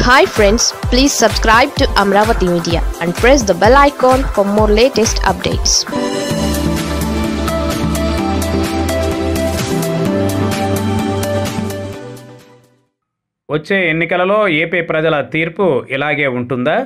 hi friends please subscribe to Amaravati media and press the bell icon for more latest updates వచ్చే ఎన్నికలలో AP ప్రజల తీర్పు ఇలాగే ఉంటుందా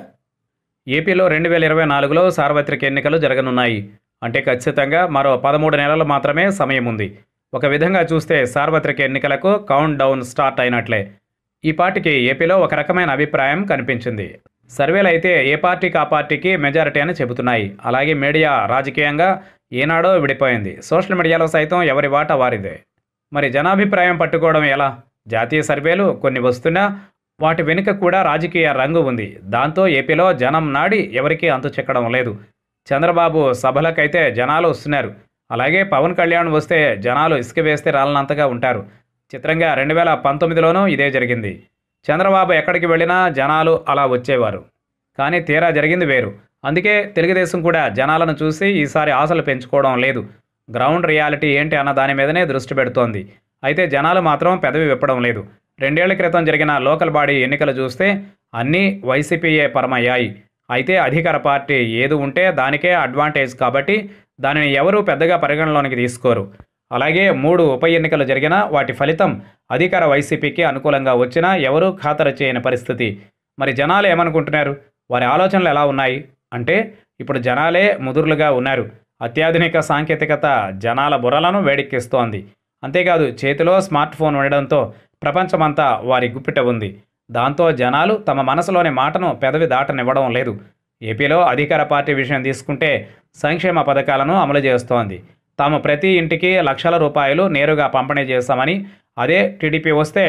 ఏపీలో రెండు వేల ఇరవై నాలుగులో సార్వత్రిక ఎన్నికలు జరగనున్నాయి అంటే ఖచ్చితంగా మరో పదమూడు నెలలు మాత్రమే సమయం ఉంది ఒక విధంగా చూస్తే సార్వత్రిక ఎన్నికలకు కౌంట్ డౌన్ స్టార్ట్ అయినట్లే ఈ పార్టీకి ఏపీలో ఒక రకమైన అభిప్రాయం కనిపించింది సర్వేలు అయితే ఏ పార్టీకి ఆ పార్టీకి మెజారిటీ అని చెబుతున్నాయి అలాగే మీడియా రాజకీయంగా ఏనాడో విడిపోయింది సోషల్ మీడియాలో సైతం ఎవరి వాటా వారిదే మరి జనాభిప్రాయం పట్టుకోవడం ఎలా జాతీయ సర్వేలు కొన్ని వస్తున్నా వాటి వెనుక కూడా రాజకీయ రంగు ఉంది దాంతో ఏపీలో జనం నాడి ఎవరికీ అంతు చెక్కడం లేదు చంద్రబాబు సభలకైతే జనాలు వస్తున్నారు అలాగే పవన్ కళ్యాణ్ వస్తే జనాలు ఇసుక వేస్తే రాలనంతగా ఉంటారు చిత్రంగా రెండు వేల పంతొమ్మిదిలోనూ ఇదే జరిగింది చంద్రబాబు ఎక్కడికి వెళ్ళినా జనాలు అలా వచ్చేవారు కానీ తీరా జరిగింది వేరు అందుకే తెలుగుదేశం కూడా జనాలను చూసి ఈసారి ఆశలు పెంచుకోవడం లేదు గ్రౌండ్ రియాలిటీ ఏంటి అన్న దాని మీదనే దృష్టి పెడుతోంది అయితే జనాలు మాత్రం పెదవి విప్పడం లేదు రెండేళ్ల క్రితం జరిగిన లోకల్ బాడీ ఎన్నికలు చూస్తే అన్నీ వైసీపీయే పరమయ్యాయి అయితే అధికార పార్టీ ఏది ఉంటే దానికే అడ్వాంటేజ్ కాబట్టి దానిని ఎవరూ పెద్దగా పరిగణలోనికి తీసుకోరు అలాగే మూడు ఉప ఎన్నికలు జరిగినా వాటి ఫలితం అధికార వైసీపీకి అనుకూలంగా వచ్చినా ఎవరూ ఖాతరు చేయని పరిస్థితి మరి జనాలు ఏమనుకుంటున్నారు వారి ఆలోచనలు ఎలా ఉన్నాయి అంటే ఇప్పుడు జనాలే ముదురులుగా ఉన్నారు అత్యాధునిక సాంకేతికత జనాల బుర్రలను వేడెక్కిస్తోంది అంతేకాదు చేతిలో స్మార్ట్ ఫోన్ ఉండడంతో ప్రపంచమంతా వారి గుప్పిట ఉంది దాంతో జనాలు తమ మనసులోని మాటను పెదవి దాటనివ్వడం లేదు ఏపీలో అధికార పార్టీ విషయం తీసుకుంటే సంక్షేమ పథకాలను అమలు చేస్తోంది తాము ప్రతి ఇంటికి లక్షల రూపాయలు నేరుగా పంపిణీ చేస్తామని అదే టీడీపీ వస్తే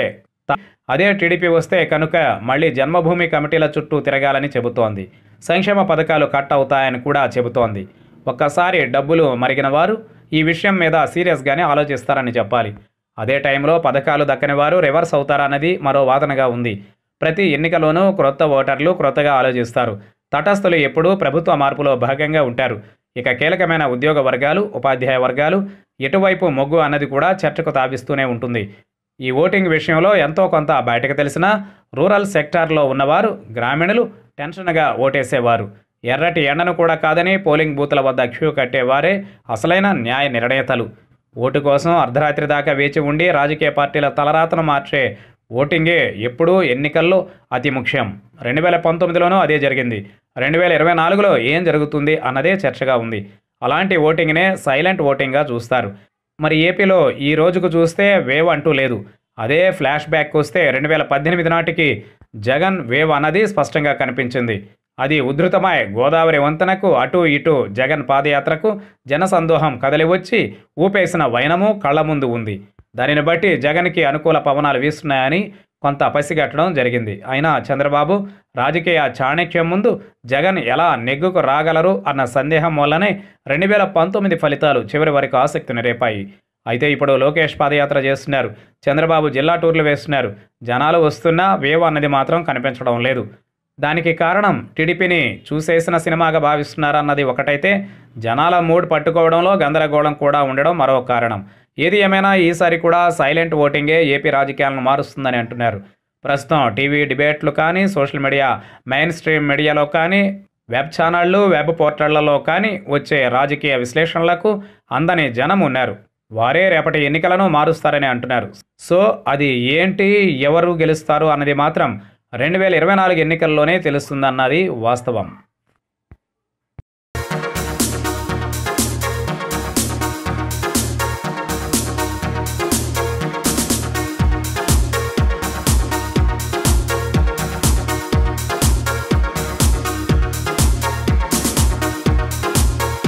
అదే టీడీపీ వస్తే కనుక మళ్ళీ జన్మభూమి కమిటీల చుట్టూ తిరగాలని చెబుతోంది సంక్షేమ పథకాలు కట్ అవుతాయని కూడా చెబుతోంది ఒక్కసారి డబ్బులు మరిగిన వారు ఈ విషయం మీద సీరియస్గానే ఆలోచిస్తారని చెప్పాలి అదే టైంలో పథకాలు దక్కని వారు రివర్స్ అవుతారన్నది మరో వాదనగా ఉంది ప్రతి ఎన్నికలోనూ క్రొత్త ఓటర్లు క్రొత్తగా ఆలోచిస్తారు తటస్థులు ఎప్పుడూ ప్రభుత్వ మార్పులో భాగంగా ఉంటారు ఇక కీలకమైన ఉద్యోగ వర్గాలు ఉపాధ్యాయ వర్గాలు ఎటువైపు మొగ్గు అన్నది కూడా చర్చకు తావిస్తూనే ఉంటుంది ఈ ఓటింగ్ విషయంలో ఎంతో కొంత బయటకు తెలిసినా రూరల్ సెక్టార్లో ఉన్నవారు గ్రామీణులు టెన్షన్గా ఓటేసేవారు ఎర్రటి ఎండను కూడా కాదని పోలింగ్ బూత్ల వద్ద క్యూ కట్టేవారే అసలైన న్యాయ నిర్ణేతలు ఓటు కోసం అర్ధరాత్రి దాకా వేచి ఉండి రాజకీయ పార్టీల తలరాతను మార్చే ఓటింగే ఎప్పుడూ ఎన్నికల్లో అతి ముఖ్యం రెండు వేల పంతొమ్మిదిలోనూ అదే జరిగింది రెండు వేల ఇరవై నాలుగులో ఏం జరుగుతుంది అన్నదే చర్చగా ఉంది అలాంటి ఓటింగ్నే సైలెంట్ ఓటింగ్గా చూస్తారు మరి ఏపీలో ఈ రోజుకు చూస్తే వేవ్ అంటూ లేదు అదే ఫ్లాష్ బ్యాక్ వస్తే రెండు వేల పద్దెనిమిది నాటికి జగన్ వేవ్ అన్నది స్పష్టంగా కనిపించింది అది ఉధృతమై గోదావరి వంతెనకు అటు ఇటు జగన్ పాదయాత్రకు జనసందోహం కదలివచ్చి ఊపేసిన వైనము కళ్ళ ముందు ఉంది దానిని బట్టి జగన్కి అనుకూల పవనాలు వీస్తున్నాయని కొంత పసిగట్టడం జరిగింది అయినా చంద్రబాబు రాజకీయ చాణక్యం ముందు జగన్ ఎలా నెగ్గుకు రాగలరు అన్న సందేహం వల్లనే రెండు వేల పంతొమ్మిది ఫలితాలు చివరి వరకు ఆసక్తిని రేపాయి అయితే ఇప్పుడు లోకేష్ పాదయాత్ర చేస్తున్నారు చంద్రబాబు జిల్లా టూర్లు వేస్తున్నారు జనాలు వస్తున్నా వేవ్ అన్నది మాత్రం కనిపించడం లేదు దానికి కారణం టీడీపీని చూసేసిన సినిమాగా భావిస్తున్నారన్నది ఒకటైతే జనాల మూడ్ పట్టుకోవడంలో గందరగోళం కూడా ఉండడం మరో కారణం ఏది ఏమైనా ఈసారి కూడా సైలెంట్ ఓటింగే ఏపీ రాజకీయాలను మారుస్తుందని అంటున్నారు ప్రస్తుతం టీవీ డిబేట్లు కానీ సోషల్ మీడియా మెయిన్ స్ట్రీమ్ మీడియాలో కానీ వెబ్ ఛానళ్ళు వెబ్ పోర్టళ్లలో కానీ వచ్చే రాజకీయ విశ్లేషణలకు అందని జనం ఉన్నారు వారే రేపటి ఎన్నికలను మారుస్తారని అంటున్నారు సో అది ఏంటి ఎవరు గెలుస్తారు అన్నది మాత్రం రెండు వేల ఇరవై నాలుగు ఎన్నికల్లోనే తెలుస్తుందన్నది వాస్తవం